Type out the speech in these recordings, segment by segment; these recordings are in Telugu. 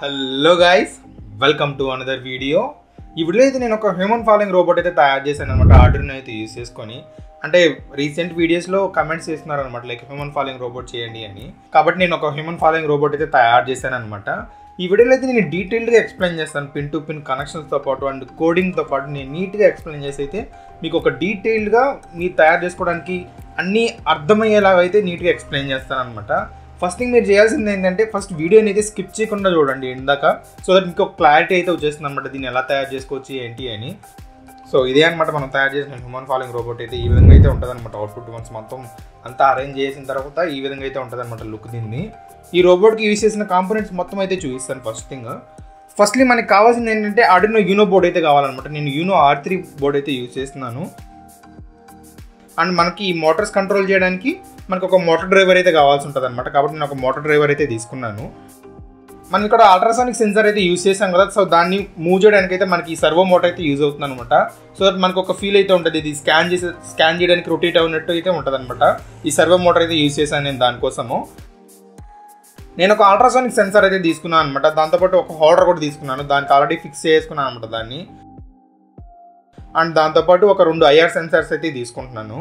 Hello guys welcome to another video ఈ వీడియో అయితే నేను ఒక హ్యూమన్ ఫాలోయింగ్ రోబోట్ అయితే తయారు చేశాను అనమాట ఆర్డర్ని అయితే యూస్ చేసుకొని అంటే రీసెంట్ వీడియోస్లో కమెంట్స్ చేస్తున్నారు అనమాట లైక్ హ్యూమన్ ఫాలోయింగ్ రోబోట్ చేయండి అని కాబట్టి నేను ఒక హ్యూమన్ ఫాలోయింగ్ రోబోట్ అయితే తయారు చేశాను అనమాట ఈ వీడియోలో అయితే నేను డీటెయిల్డ్గా ఎక్స్ప్లెయిన్ చేస్తాను పిన్ టు పిన్ కనెక్షన్స్తో పాటు అండ్ కోడింగ్తో పాటు నేను నీట్గా ఎక్స్ప్లెయిన్ చేసి అయితే మీకు ఒక డీటెయిల్డ్గా మీరు తయారు చేసుకోవడానికి అన్నీ అర్థమయ్యేలాగా అయితే నీట్గా ఎక్స్ప్లెయిన్ చేస్తాను అనమాట ఫస్ట్ థింగ్ మీరు చేయాల్సింది ఏంటంటే ఫస్ట్ వీడియోని అయితే స్కిప్ చేయకుండా చూడండి ఇందాక సో దట్ మీకు ఒక క్లారిటీ అయితే వచ్చేస్తుంది అనమాట దీన్ని ఎలా తయారు చేసుకోవచ్చు ఏంటి అని సో ఇదే అనమాట మనం తయారు చేసిన హ్యూమన్ ఫాలోయింగ్ రోబోట్ అయితే ఈ విధంగా అయితే ఉంటుంది అనమాట అవుట్పుట్ వన్స్ మొత్తం అంతా అరేంజ్ చేసిన తర్వాత ఈ విధంగా అయితే ఉంటుంది అనమాట లుక్ దీన్ని ఈ రోబోట్కి యూస్ చేసిన కాంపోనెంట్స్ మొత్తం అయితే చూపిస్తాను ఫస్ట్ థింగ్ ఫస్ట్లీ మనకి కావాల్సింది ఏంటంటే ఆడినో యూనో బోర్డ్ అయితే కావాలన్నమాట నేను యూనో ఆర్ త్రీ బోర్డ్ అయితే యూస్ చేస్తున్నాను అండ్ మనకి ఈ మోటార్స్ కంట్రోల్ చేయడానికి మనకు ఒక మోటార్ డ్రైవర్ అయితే కావాల్సి ఉంటుంది అనమాట కాబట్టి నేను ఒక మోటార్ డ్రైవర్ అయితే తీసుకున్నాను మనం ఇక్కడ అల్ట్రాసానిక్ సెన్సార్ అయితే యూస్ చేసాం కదా సో దాన్ని మూవ్ చేయడానికి అయితే మనకి ఈ సర్వో మోటార్ అయితే యూజ్ అవుతుంది అనమాట సో దట్ మనకు ఒక ఫీల్ అయితే ఉంటుంది ఇది స్కాన్ చేసి స్కాన్ చేయడానికి రొటేట్ అవునట్టు అయితే ఉంటుంది అనమాట ఈ సర్వో మోటార్ అయితే యూజ్ చేశాను నేను దానికోసము నేను ఒక అల్ట్రాసానిక్ సెన్సార్ అయితే తీసుకున్నాను అనమాట దాంతోపాటు ఒక హోల్డర్ కూడా తీసుకున్నాను దానికి ఆల్రెడీ ఫిక్స్ చేసుకున్నాను అనమాట దాన్ని అండ్ దాంతోపాటు ఒక రెండు ఐఆర్ సెన్సార్స్ అయితే తీసుకుంటున్నాను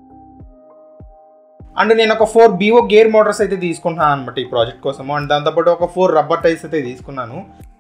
అండ్ నేను ఒక ఫోర్ బీఓ గేర్ మోటార్స్ అయితే తీసుకుంటున్నాను అనమాట ఈ ప్రాజెక్ట్ కోసము అండ్ దాంతోపాటు ఒక ఫోర్ రబ్బర్ టైర్స్ అయితే తీసుకున్నాను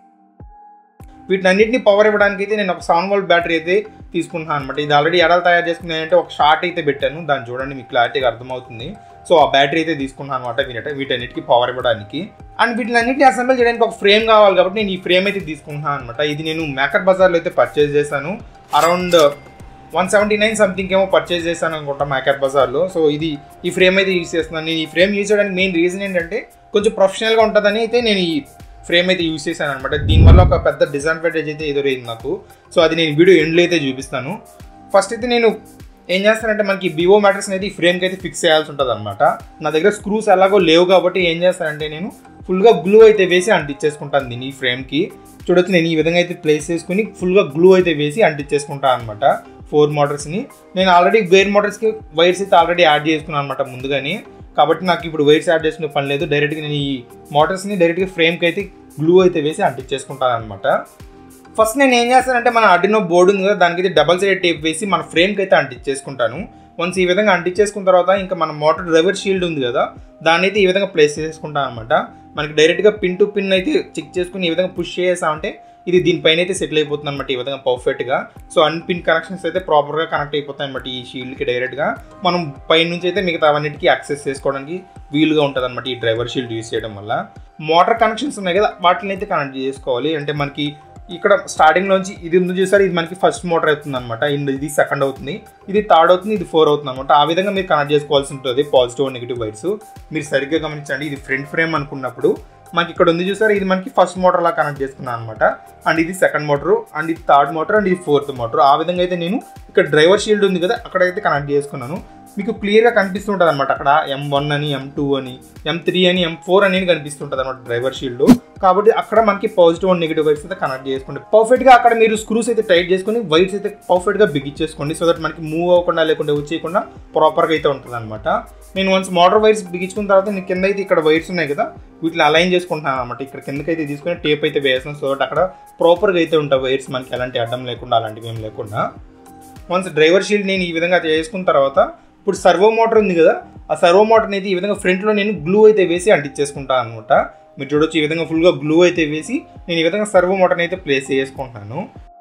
వీటిని అన్నింటినీ పవర్ ఇవ్వడానికి అయితే నేను ఒక సెవెన్ వోల్ట్ బ్యాటరీ అయితే తీసుకుంటున్నాను అనమాట ఇది ఆల్రెడీ ఎలా తయారు చేసుకున్నానంటే ఒక షార్ట్ అయితే పెట్టాను దాన్ని చూడండి మీకు క్లారిటీగా అర్థమవుతుంది సో ఆ బ్యాటరీ అయితే తీసుకున్నాను అనమాట వీటి వీటన్నిటికి పవర్ ఇవ్వడానికి అండ్ వీటిని అన్నింటినీ అసెంబుల్ చేయడానికి ఒక ఫ్రేమ్ కావాలి కాబట్టి నేను ఈ ఫ్రేమ్ అయితే తీసుకుంటున్నాను అనమాట ఇది నేను మేకర్ బజార్లో అయితే పర్చేస్ చేశాను around one seventy nine something ఏమో పర్చేస్ చేశాను అనుకుంటా మేకర్ బజార్లో సో ఇది ఈ ఫ్రేమ్ అయితే యూస్ చేస్తున్నాను నేను ఈ ఫ్రేమ్ యూజ్ చేయడానికి మెయిన్ రీజన్ ఏంటంటే కొంచెం ప్రొఫెషనల్గా ఉంటుందని అయితే నేను ఈ ఫ్రేమ్ అయితే యూస్ చేశాను అనమాట దీనివల్ల ఒక పెద్ద డిసడ్వాంటేజ్ అయితే ఎదురైంది నాకు సో అది నేను వీడియో ఎండ్లో అయితే చూపిస్తాను ఫస్ట్ అయితే నేను ఏం చేస్తానంటే మనకి బివో మ్యాటర్స్ అనేది ఈ ఫ్రేమ్కి అయితే ఫిక్స్ చేయాల్సి ఉంటుంది అనమాట నా దగ్గర స్క్రూస్ ఎలాగో లేవు కాబట్టి ఏం చేస్తానంటే నేను ఫుల్గా గ్లూ అయితే వేసి అంటించేసుకుంటాను దీన్ని ఈ ఫ్రేమ్కి చూడొచ్చు నేను ఈ విధంగా అయితే ప్లేస్ చేసుకుని ఫుల్గా గ్లూ అయితే వేసి అంటించేసుకుంటాను అనమాట ఫోర్ మోటార్స్ని నేను ఆల్రెడీ వేర్ మోటార్స్కి వైర్స్ అయితే ఆల్రెడీ యాడ్ చేసుకున్నాను అనమాట ముందుగానే కాబట్టి నాకు ఇప్పుడు వైర్స్ యాడ్ చేసుకునే పని లేదు డైరెక్ట్గా నేను ఈ మోటార్స్ని డైరెక్ట్గా ఫ్రేమ్కి అయితే గ్లూ అయితే వేసి అంటించేసుకుంటాను అనమాట ఫస్ట్ నేను ఏం చేస్తానంటే మన అడినో బోర్డు ఉంది కదా దానికి అయితే డబల్ సైడ్ టేప్ వేసి మన ఫ్రేమ్కి అయితే అంటించేసుకుంటాను వన్స్ ఈ విధంగా అంటించేసుకున్న తర్వాత ఇంకా మన మోటార్ డ్రైవర్ షీల్డ్ ఉంది కదా దాన్ని అయితే ఈ విధంగా ప్లేస్ చేసుకుంటాను అనమాట మనకి డైరెక్ట్గా పిన్ టు పిన్ అయితే చెక్ చేసుకుని ఈ విధంగా పుష్ చేసామంటే ఇది దీనిపైన అయితే సెటిల్ అయిపోతుంది అనమాట ఈ విధంగా పర్ఫెక్ట్గా సో అన్ని పిన్ కనెక్షన్స్ అయితే ప్రాపర్గా కనెక్ట్ అయిపోతాయి అనమాట ఈ షీల్డ్కి డైరెక్ట్గా మనం పైనుంచి అయితే మిగతా అవన్నిటికీ యాక్సెస్ చేసుకోవడానికి వీలుగా ఉంటుంది అనమాట ఈ డ్రైవర్ షీల్డ్ యూస్ చేయడం వల్ల మోటార్ కనెక్షన్స్ ఉన్నాయి కదా వాటిని అయితే కనెక్ట్ చేసుకోవాలి అంటే మనకి ఇక్కడ స్టార్టింగ్ నుంచి ఇది ఉంది చూసారు ఇది మనకి ఫస్ట్ మోటార్ అవుతుంది అనమాట ఇది సెకండ్ అవుతుంది ఇది థర్డ్ అవుతుంది ఇది ఫోర్ అవుతుంది అనమాట ఆ విధంగా మీరు కనెక్ట్ చేసుకోవాల్సి ఉంటుంది పాజిటివ్ నెగిటివ్ వైర్స్ మీరు సరిగ్గా గమనించండి ఇది ఫ్రంట్ ఫ్రేమ్ అనుకున్నప్పుడు మనకి ఇక్కడ ఉంది చూసారు ఇది మనకి ఫస్ట్ మోటార్ లా కనెక్ట్ చేసుకున్నాను అనమాట అండ్ ఇది సెకండ్ మోటార్ అండ్ ఇది థర్డ్ మోటార్ అండ్ ఇది ఫోర్త్ మోటార్ ఆ విధంగా అయితే నేను ఇక్కడ డ్రైవర్ షీల్డ్ ఉంది కదా అక్కడైతే కనెక్ట్ చేసుకున్నాను మీకు క్లియర్గా కనిపిస్తుంటుంది అనమాట అక్కడ ఎం వన్ అని ఎం టూ అని ఎం త్రీ అని ఎం ఫోర్ అని కనిపిస్తుంటుంది అనమాట డ్రైవర్ షీల్డ్ కాబట్టి అక్కడ మనకి పాజిటివ్ అండ్ నెగిటివ్ వైర్స్ అయితే కనెక్ట్ చేసుకోండి పర్ఫెక్ట్గా అక్కడ మీరు స్క్రూస్ అయితే టైట్ చేసుకొని వైర్స్ అయితే పర్ఫెక్ట్గా బిగించేసుకోండి సో దట్ మనకి మూవ్ అవ్వకుండా లేకుండా వచ్చేయకుండా ప్రాపర్గా అయితే ఉంటుంది అనమాట నేను వన్స్ మోటార్ వైర్స్ బిగించుకున్న తర్వాత నేను కింద అయితే ఇక్కడ వైర్స్ ఉన్నాయి కదా వీటిని అలైన్ చేసుకుంటున్నాను అనమాట ఇక్కడ కిందకి అయితే తీసుకుని టేప్ అయితే వేస్తాను సో దట్ అక్కడ ప్రాపర్గా అయితే ఉంటాయి వైర్స్ మనకి ఎలాంటి అడ్డం లేకుండా అలాంటివి ఏం లేకుండా వన్స్ డ్రైవర్ షీల్డ్ నేను ఈ విధంగా చేసుకున్న తర్వాత ఇప్పుడు సర్వో మోటార్ ఉంది కదా ఆ సర్వో మోటార్ అనేది ఈ విధంగా ఫ్రంట్లో నేను గ్లూ అయితే వేసి అంటించేసుకుంటాను అనమాట మీరు చూడొచ్చు ఈ విధంగా ఫుల్గా గ్లూ అయితే వేసి నేను ఈ విధంగా సర్వో మోటార్ని అయితే ప్లేస్ చేసుకుంటున్నాను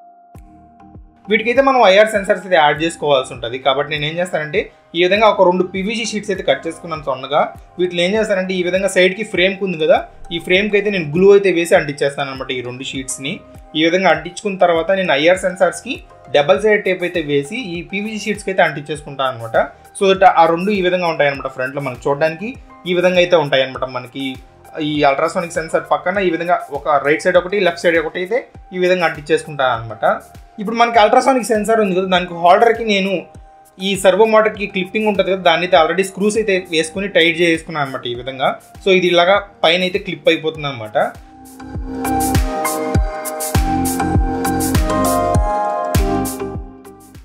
వీటికైతే మనం ఐఆర్ సెన్సర్స్ అయితే యాడ్ చేసుకోవాల్సి ఉంటుంది కాబట్టి నేను ఏం చేస్తానంటే ఈ విధంగా ఒక రెండు పీవీజీ షీట్స్ అయితే కట్ చేసుకున్నాను సొన్నగా వీటిలో ఏం చేస్తానంటే ఈ విధంగా సైడ్కి ఫ్రేమ్కి ఉంది కదా ఈ ఫ్రేమ్కి అయితే నేను గ్లూ అయితే వేసి అంటించేస్తాను అనమాట ఈ రెండు షీట్స్ని ఈ విధంగా అంటించుకున్న తర్వాత నేను ఐఆర్ సెన్సార్స్కి డబల్ సైడ్ టేప్ అయితే వేసి ఈ పీవీజీ షీట్స్కి అయితే అంటించేసుకుంటాను అనమాట సో దట్ ఆ రెండు ఈ విధంగా ఉంటాయి అనమాట ఫ్రంట్లో మనకి చూడడానికి ఈ విధంగా అయితే ఉంటాయి అనమాట మనకి ఈ అల్ట్రాసోనిక్ సెన్సార్ పక్కన ఈ విధంగా ఒక రైట్ సైడ్ ఒకటి లెఫ్ట్ సైడ్ ఒకటి అయితే ఈ విధంగా అంటించేసుకుంటాను అనమాట ఇప్పుడు మనకి అల్ట్రాసానిక్ సెన్సార్ ఉంది కదా దానికి హోల్డర్కి నేను ఈ సర్వో మోటార్కి క్లిప్పింగ్ ఉంటుంది కదా దాన్ని అయితే ఆల్రెడీ స్క్రూస్ అయితే వేసుకుని టైట్ చేసుకున్నాను అనమాట ఈ విధంగా సో ఇది ఇలాగా పైన అయితే క్లిప్ అయిపోతుంది అనమాట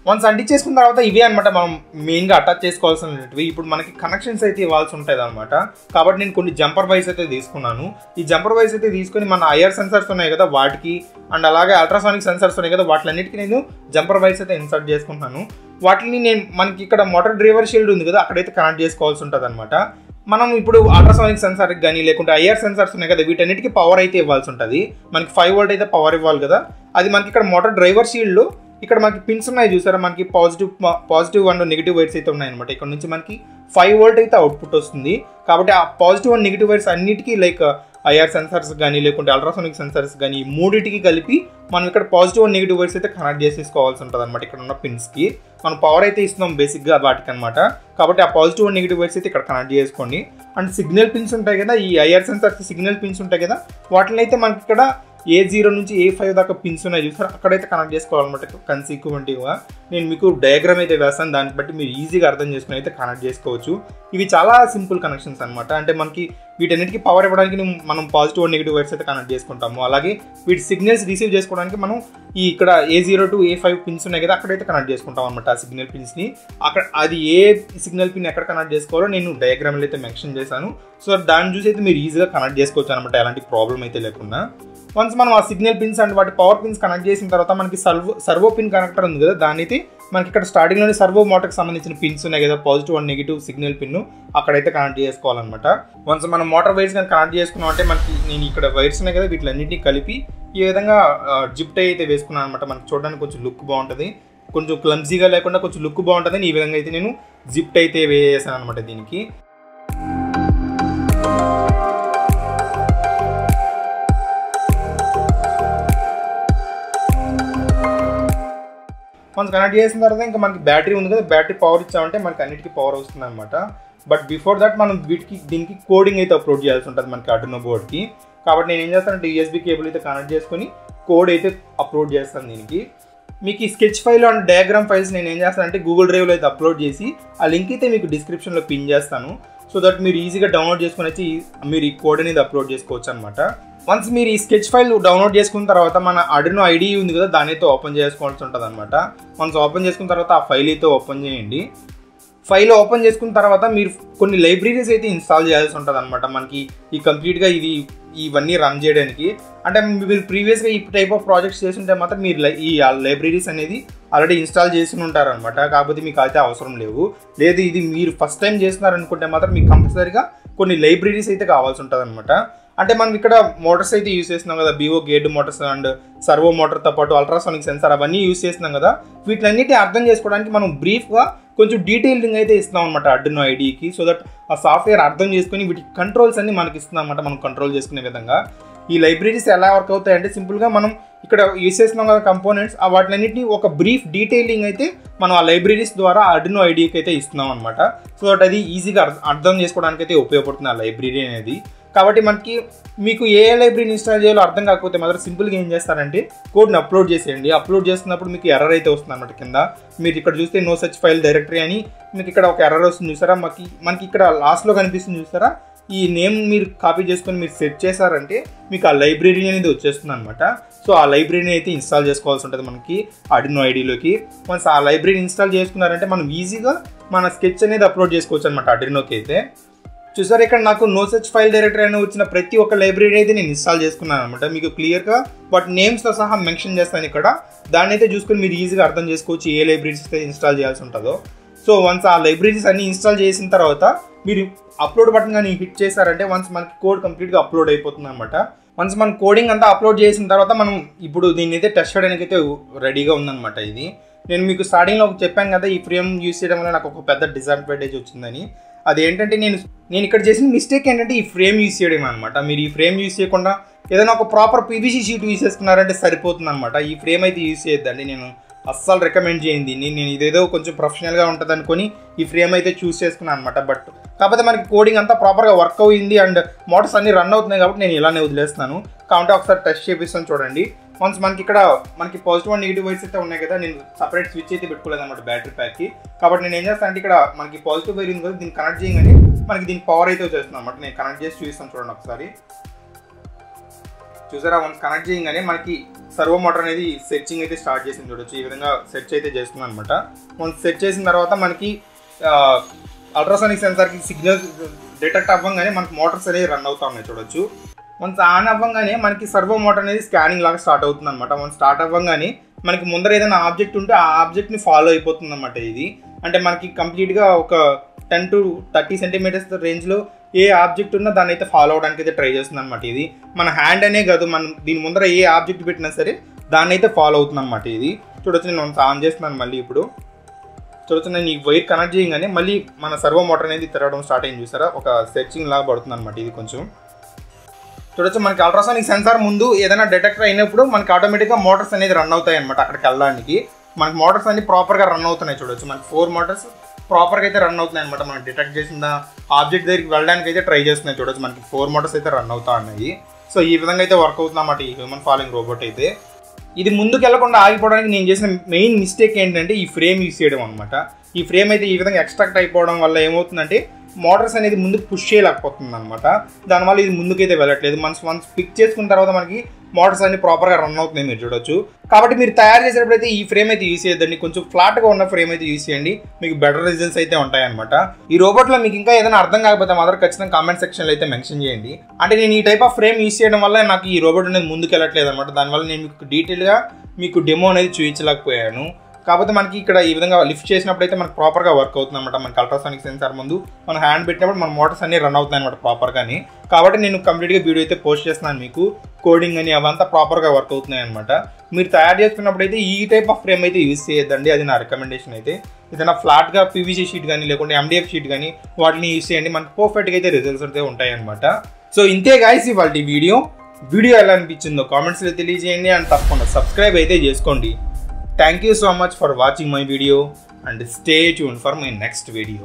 వన్స్ అంటించేసుకున్న తర్వాత ఇవే అనమాట మనం మెయిన్గా అటాచ్ చేసుకోవాల్సినవి ఇప్పుడు మనకి కనెక్షన్స్ అయితే ఇవ్వాల్సి ఉంటుంది అనమాట కాబట్టి నేను కొన్ని జంపర్ వైస్ అయితే తీసుకున్నాను ఈ జంపర్ వైస్ అయితే తీసుకొని మన ఐఆర్ సెన్సర్స్ ఉన్నాయి కదా వాటికి అండ్ అలాగే అల్ట్రాసానిక్ సెన్సర్స్ ఉన్నాయి కదా వాటిలన్నిటికీ నేను జంపర్ వైస్ అయితే ఇన్సర్ట్ చేసుకుంటున్నాను వాటిని నేను మనకి ఇక్కడ మోటార్ డ్రైవర్ షీల్డ్ ఉంది కదా అక్కడైతే కనెక్ట్ చేసుకోవాల్సి ఉంటుంది అనమాట మనం ఇప్పుడు అల్ట్రాసానిక్ సెన్సార్కి కానీ లేకుంటే ఐఆర్ సెన్సార్స్ ఉన్నాయి కదా వీటన్నిటికీ పవర్ అయితే ఇవ్వాల్సి ఉంటుంది మనకి ఫైవ్ వోల్ట్ అయితే పవర్ ఇవ్వాలి కదా అది మనకి ఇక్కడ మోటార్ డ్రైవర్ షీల్డ్లో ఇక్కడ మనకి పిన్స్ ఉన్నాయి చూసారా మనకి positive positive and negative wires అయితే ఉన్నాయన్నమాట ఇక్కడ నుంచి మనకి ఫైవ్ వోల్ట్ అయితే అవుట్పుట్ వస్తుంది కాబట్టి ఆ పాజిటివ్ అండ్ నెగిటివ్ వైర్స్ అన్నిటికీ లైక్ ఐఆర్ సెన్సర్స్ కానీ లేకుంటే అల్ట్రాసోనిక్ సెన్సర్స్ కానీ ఈ మూడింటికి కలిపి మనం ఇక్కడ పాజిటివ్ అండ్ నెగిటివ్ వైర్స్ అయితే కనెక్ట్ చేసేసుకోవాల్సి ఉంటుంది అనమాట ఇక్కడ ఉన్న పిన్స్కి మనం పవర్ అయితే ఇస్తున్నాం బేసిక్గా వాటికి అనమాట కాబట్టి ఆ పాజిటివ్ అండ్ నెగిటివ్ వైర్స్ అయితే ఇక్కడ కనెక్ట్ చేసుకోండి అండ్ సిగ్నల్ పిన్స్ ఉంటాయి కదా ఈ ఐఆర్ సెన్సర్స్ సిగ్నల్ పిన్స్ ఉంటాయి కదా వాటిని అయితే మనకి ఇక్కడ ఏ జీరో నుంచి ఏ ఫైవ్ దాకా పిన్స్ ఉన్నాయి చూసారు అక్కడైతే కనెక్ట్ చేసుకోవాలన్నమాట కన్సీక్వెంట్గా నేను మీకు డయాగ్రామ్ అయితే వేస్తాను దాన్ని బట్టి మీరు ఈజీగా అర్థం చేసుకుని అయితే కనెక్ట్ చేసుకోవచ్చు ఇవి చాలా సింపుల్ కనెక్షన్స్ అనమాట అంటే మనకి వీటన్నిటికీ పవర్ ఇవ్వడానికి మనం పాజిటివ్ అండ్ నెగిటివ్ వైర్స్ అయితే కనెక్ట్ చేసుకుంటాము అలాగే వీటి సిగ్నల్స్ రిసీవ్ చేసుకోవడానికి మనం ఈ ఇక్కడ A zero to A five pins ఉన్నాయి కదా అక్కడైతే కనెక్ట్ చేసుకుంటాం అనమాట ఆ సిగ్నల్ పిన్స్ని అక్కడ అది ఏ సిగ్నల్ పిన్ ఎక్కడ కనెక్ట్ చేసుకోవాలో నేను డయాగ్రామ్లో అయితే మెన్షన్ చేశాను సో దాన్ని చూసి అయితే మీరు ఈజీగా కనెక్ట్ చేసుకోవచ్చు అనమాట ఎలాంటి ప్రాబ్లం అయితే లేకుండా వన్స్ మనం ఆ సిగ్నల్ పిన్స్ అండ్ వాటి పవర్ పిన్స్ కనెక్ట్ చేసిన తర్వాత మనకి సర్వో సర్వో పిన్ కనెక్టర్ ఉంది కదా దాన్ని అయితే మనకి ఇక్కడ స్టార్టింగ్లోనే సర్వో మోటార్కి సంబంధించిన పిన్స్ ఉన్నాయి కదా positive and negative signal pin అక్కడైతే కనెక్ట్ చేసుకోవాలన్నమాట వన్స్ మనం మోటార్ వైర్స్ కానీ కనెక్ట్ చేసుకున్నాం అంటే మనకి నేను ఇక్కడ వైర్స్ ఉన్నాయి కదా వీటిలన్నింటినీ కలిపి ఈ విధంగా జిప్ టై అయితే వేసుకున్నాను అనమాట మనకి చూడడానికి కొంచెం లుక్ బాగుంటుంది కొంచెం క్లమ్జీగా లేకుండా కొంచెం లుక్ బాగుంటుంది ఈ విధంగా అయితే నేను జిప్ అయితే వేసాను అనమాట దీనికి మనం కనెక్ట్ చేసిన తర్వాత ఇంకా మనకి బ్యాటరీ ఉంది కదా బ్యాటరీ పవర్ ఇచ్చామంటే మనకి అన్నిటికీ పవర్ వస్తుంది అనమాట బట్ బిఫోర్ దట్ మనం వీటికి దీనికి కోడింగ్ అయితే అప్లోడ్ చేయాల్సి ఉంటుంది మనకి అటునో బోర్డ్కి కాబట్టి నేను ఏం చేస్తానంటే యూఎస్బీ కేబుల్ అయితే కనెక్ట్ చేసుకొని కోడ్ అయితే అప్లోడ్ చేస్తాను దీనికి మీకు ఈ sketch file and diagram files నేను ఏం చేస్తానంటే గూగుల్ డ్రైవ్లో అయితే అప్లోడ్ చేసి ఆ లింక్ అయితే మీకు డిస్క్రిప్షన్లో పిన్ చేస్తాను సో దట్ మీరు ఈజీగా డౌన్లోడ్ చేసుకుని వచ్చి మీరు ఈ కోడ్ అనేది అప్లోడ్ చేసుకోవచ్చు అనమాట వన్స్ మీరు ఈ స్కెచ్ ఫైల్ డౌన్లోడ్ చేసుకున్న తర్వాత మన అడినో ఐడి ఉంది కదా దాని అయితే ఓపెన్ చేసుకోవాల్సి ఉంటుంది అనమాట వన్స్ ఓపెన్ చేసుకున్న తర్వాత ఆ ఫైల్ అయితే ఓపెన్ చేయండి ఫైల్ ఓపెన్ చేసుకున్న తర్వాత మీరు కొన్ని లైబ్రరీస్ అయితే ఇన్స్టాల్ చేయాల్సి ఉంటుంది అనమాట మనకి ఈ కంప్లీట్గా ఇది ఇవన్నీ రన్ చేయడానికి అంటే మీరు ప్రీవియస్గా ఈ టైప్ ఆఫ్ ప్రాజెక్ట్స్ చేస్తుంటే మాత్రం మీరు లై- ఈ లైబ్రరీస్ అనేది ఆల్రెడీ ఇన్స్టాల్ చేసి ఉంటారనమాట కాకపోతే మీకు అయితే అవసరం లేవు లేదు ఇది మీరు ఫస్ట్ టైం చేస్తున్నారనుకుంటే మాత్రం మీకు కంపల్సరీగా కొన్ని లైబ్రరీస్ అయితే కావాల్సి ఉంటుంది అనమాట అంటే మనం ఇక్కడ మోటార్స్ అయితే యూస్ చేస్తున్నాం కదా బీవో గేట్ మోటార్స్ అండ్ సర్వో మోటార్తో పాటు అల్ట్రాసానిక్ సెన్సార్ అవన్నీ యూస్ చేస్తున్నాం కదా వీటిలన్నిటి అర్థం చేసుకోవడానికి మనం బ్రీఫ్గా కొంచెం డీటెయిలింగ్ అయితే ఇస్తున్నాం అనమాట అడ్డునో ఐడికి సో దట్ ఆ సాఫ్ట్వేర్ అర్థం చేసుకొని వీటి కంట్రోల్స్ అన్ని మనకి ఇస్తున్నాం అనమాట మనం కంట్రోల్ చేసుకునే విధంగా ఈ లైబ్రరీస్ ఎలా వర్క్ అవుతాయంటే సింపుల్గా మనం ఇక్కడ యూస్ చేస్తున్నాం కదా కంపోనెంట్స్ ఆ వాటిలన్నింటినీ ఒక బ్రీఫ్ డీటెయిలింగ్ అయితే మనం ఆ లైబ్రరీస్ ద్వారా అడ్డునో ఐడికి అయితే ఇస్తున్నాం అనమాట సో దట్ అది ఈజీగా అర్థ- అర్థం చేసుకోవడానికి అయితే ఉపయోగపడుతుంది ఆ లైబ్రరీ అనేది కాబట్టి మనకి మీకు ఏ లైబ్రరీని ఇన్స్టాల్ చేయాలో అర్థం కాకపోతే మాత్రం సింపుల్గా ఏం చేస్తారంటే కోడ్ని అప్లోడ్ చేసేయండి అప్లోడ్ చేస్తున్నప్పుడు మీకు ఎర్రర్ అయితే వస్తుంది అనమాట కింద మీరు ఇక్కడ చూస్తే నో సచ్ ఫైల్ డైరెక్టరీ అని మీకు ఇక్కడ ఒక ఎర్రర్ వస్తుంది చూసారా మనకి మనకి ఇక్కడ లాస్ట్లో కనిపిస్తుంది చూసారా ఈ నేమ్ మీరు కాపీ చేసుకొని మీరు సెట్ చేశారంటే మీకు ఆ లైబ్రరీ అనేది వచ్చేస్తుంది అనమాట సో ఆ లైబ్రరీని అయితే ఇన్స్టాల్ చేసుకోవాల్సి ఉంటుంది మనకి అడినో ఐడిలోకి వన్స్ ఆ లైబ్రరీ ఇన్స్టాల్ చేసుకున్నారంటే మనం ఈజీగా మన స్కెచ్ అనేది అప్లోడ్ చేసుకోవచ్చు అనమాట అడినోకి అయితే చూసారు ఇక్కడ నాకు నో సచ్ ఫైల్ డైరెక్టరీ అని వచ్చిన ప్రతి ఒక్క లైబ్రరీ అయితే నేను ఇన్స్టాల్ చేసుకున్నాను అనమాట మీకు క్లియర్గా వాటి నేమ్స్తో సహా మెన్షన్ చేస్తాను ఇక్కడ దాన్ని అయితే చూసుకొని మీరు ఈజీగా అర్థం చేసుకోవచ్చు ఏ లైబ్రరీస్ అయితే ఇన్స్టాల్ చేయాల్సి ఉంటుందో సో వన్స్ ఆ లైబ్రరీస్ అన్ని ఇన్స్టాల్ చేసిన తర్వాత మీరు అప్లోడ్ బటన్ కానీ హిట్ చేశారంటే వన్స్ మనకి కోడ్ కంప్లీట్గా అప్లోడ్ అయిపోతుంది అనమాట వన్స్ మన కోడింగ్ అంతా అప్లోడ్ చేసిన తర్వాత మనం ఇప్పుడు దీన్ని అయితే టెస్ట్ చేయడానికి అయితే రెడీగా ఉందన్నమాట ఇది నేను మీకు స్టార్టింగ్లో ఒక చెప్పాను కదా ఈ ఫ్రేమ్ యూస్ చేయడం వల్ల నాకు ఒక పెద్ద డిసడ్వాంటేజ్ వచ్చిందని అది ఏంటంటే నేను నేను ఇక్కడ చేసిన మిస్టేక్ ఏంటంటే ఈ ఫ్రేమ్ యూస్ చేయడం అనమాట మీరు ఈ ఫ్రేమ్ యూస్ చేయకుండా ఏదైనా ఒక ప్రాపర్ పీవీసీ షీట్ యూస్ చేసుకున్నారంటే సరిపోతుంది అనమాట ఈ ఫ్రేమ్ అయితే యూస్ చేయొద్దండి నేను అస్సలు రికమెండ్ చేయండి దీన్ని నేను ఇదేదో కొంచెం ప్రొఫెషనల్గా ఉంటుంది అనుకొని ఈ ఫ్రేమ్ అయితే చూస్ చేసుకున్నాను అనమాట బట్ కాకపోతే మనకి కోడింగ్ అంతా ప్రాపర్గా వర్క్ అయింది అండ్ మోటార్స్ అన్ని రన్ అవుతున్నాయి కాబట్టి నేను ఇలానే వదిలేస్తున్నాను కాబట్టి ఒకసారి టెస్ట్ చేపిస్తాను చూడండి వన్స్ మనకి ఇక్కడ మనకి పాజిటివ్ అండ్ నెగిటివ్ వైర్స్ అయితే ఉన్నాయి కదా నేను సపరేట్ స్విచ్ అయితే పెట్టుకోలేదు అనమాట బ్యాటరీ ప్యాక్కి కాబట్టి నేను ఏం చేస్తాను అంటే ఇక్కడ మనకి పాజిటివ్ వైర్ ఉంది కదా దీన్ని కనెక్ట్ చేయగానే మనకి దీనికి పవర్ అయితే వచ్చేస్తుంది అనమాట నేను కనెక్ట్ చేసి చూపిస్తాను చూడండి ఒకసారి చూసారా వన్స్ కనెక్ట్ చేయగానే మనకి సర్వో మోటార్ అనేది సెర్చింగ్ అయితే స్టార్ట్ చేసింది చూడొచ్చు ఈ విధంగా సెర్చ్ అయితే చేస్తుంది అనమాట మనం సెర్చ్ చేసిన తర్వాత మనకి అల్ట్రాసానిక్ సెన్సార్కి సిగ్నల్ డిటెక్ట్ అవ్వగానే మనకి మోటార్స్ అనేవి రన్ అవుతా ఉన్నాయి చూడొచ్చు వన్స్ ఆన్ అవ్వగానే మనకి సర్వో మోటార్ అనేది స్కానింగ్ లాగా స్టార్ట్ అవుతుంది అనమాట మనం స్టార్ట్ అవ్వగానే మనకి ముందర ఏదైనా ఆబ్జెక్ట్ ఉంటే ఆ ఆబ్జెక్ట్ని ఫాలో అయిపోతుంది అనమాట ఇది అంటే మనకి కంప్లీట్గా ఒక టెన్ టు థర్టీ సెంటీమీటర్స్ రేంజ్లో ఏ ఆబ్జెక్ట్ ఉన్నా దాన్ని అయితే ఫాలో అవడానికి అయితే ట్రై చేస్తుంది అనమాట ఇది మన హ్యాండ్ అనే కాదు మనం దీని ముందర ఏ ఆబ్జెక్ట్ పెట్టినా సరే దాన్ని అయితే ఫాలో అవుతుంది అనమాట ఇది చూడొచ్చు నేను వన్స్ ఆన్ చేస్తున్నాను మళ్ళీ ఇప్పుడు చూడొచ్చు నేను ఈ వైర్ కనెక్ట్ చేయగానే మళ్ళీ మన సర్వో మోటార్ అనేది తిరగడం స్టార్ట్ అయింది చూసారా ఒక సెర్చింగ్ లాగా పడుతుంది అనమాట ఇది కొంచెం చూడొచ్చు మనకి అల్ట్రాసానిక్ సెన్సార్ ముందు ఏదైనా డిటెక్టర్ అయినప్పుడు మనకి ఆటోమేటిక్గా మోటార్స్ అనేది రన్ అవుతాయి అనమాట అక్కడికి వెళ్ళడానికి మనకి మోటార్స్ అన్ని ప్రాపర్గా రన్ అవుతున్నాయి చూడొచ్చు మనకి ఫోర్ మోటార్స్ ప్రాపర్గా అయితే రన్ అవుతున్నాయి అనమాట మనం డిటెక్ట్ చేసిన ఆబ్జెక్ట్ దగ్గరికి వెళ్ళడానికి అయితే ట్రై చేస్తున్నాయి చూడొచ్చు మనకి ఫోర్ మోటార్స్ అయితే రన్ అవుతా ఉన్నాయి సో ఈ విధంగా అయితే వర్క్ అవుతుంది అన్నమాట ఈ హ్యూమన్ ఫాలోయింగ్ రోబోట్ అయితే ఇది ముందుకు వెళ్లకుండా ఆగిపోవడానికి నేను చేసిన మెయిన్ మిస్టేక్ ఏంటంటే ఈ ఫ్రేమ్ యూస్ చేయడం అనమాట ఈ ఫ్రేమ్ అయితే ఈ విధంగా ఎక్స్ట్రాక్ట్ అయిపోవడం వల్ల ఏమవుతుందంటే మోటార్స్ అనేది ముందుకు పుష్ చేయలేకపోతుంది అనమాట దానివల్ల ఇది ముందుకైతే వెళ్ళట్లేదు మనసు వన్స్ పిక్ చేసుకున్న తర్వాత మనకి మోటార్స్ అన్ని ప్రాపర్గా రన్ అవుతున్నాయి మీరు చూడొచ్చు కాబట్టి మీరు తయారు చేసేటప్పుడు అయితే ఈ ఫ్రేమ్ అయితే యూస్ చేయొద్దండి కొంచెం ఫ్లాట్గా ఉన్న ఫ్రేమ్ అయితే యూస్ చేయండి మీకు బెటర్ రిజల్ట్స్ అయితే ఉంటాయన్నమాట ఈ రోబోట్లో మీకు ఇంకా ఏదైనా అర్థం కాకపోతే మాత్రం ఖచ్చితంగా కామెంట్ సెక్షన్లో అయితే మెన్షన్ చేయండి అంటే నేను ఈ టైప్ ఆఫ్ ఫ్రేమ్ యూస్ చేయడం వల్ల నాకు ఈ రోబోట్ అనేది ముందుకు వెళ్ళట్లేదు అనమాట దానివల్ల నేను మీకు డీటెయిల్గా మీకు డెమో అనేది చూపించలేకపోయాను కాకపోతే మనకి ఇక్కడ ఈ విధంగా లిఫ్ట్ చేసినప్పుడు అయితే మనకి ప్రాపర్గా వర్క్ అవుతుంది అనమాట మనకి అల్ట్రాసానిక్ సెన్సార్ ముందు మన హ్యాండ్ పెట్టినప్పుడు మన మోటార్స్ అన్ని రన్ అవుతాయి అనమాట ప్రాపర్గాని కాబట్టి నేను కంప్లీట్గా వీడియో అయితే పోస్ట్ చేస్తున్నాను మీకు కోడింగ్ అని అవంతా ప్రాపర్గా వర్క్ అవుతున్నాయి అనమాట మీరు తయారు చేసుకున్నప్పుడు అయితే ఈ టైప్ ఆఫ్ ఫ్రేమ్ అయితే యూస్ చేయొద్దండి అది నా రికమెండేషన్ అయితే ఏదైనా ఫ్లాట్గా పీవీసీ షీట్ కానీ లేకుంటే ఎండిఎఫ్ షీట్ కానీ వాటిని యూస్ చేయండి మనకి పర్ఫెక్ట్గా అయితే రిజల్ట్స్ అయితే ఉంటాయి అనమాట సో ఇంతే గాయస్ ఇవాళ వీడియో వీడియో ఎలా అనిపించిందో కామెంట్స్లో తెలియజేయండి అండ్ తప్పకుండా సబ్స్క్రైబ్ అయితే చేసుకోండి Thank you so much for watching my video and stay tuned for my next video.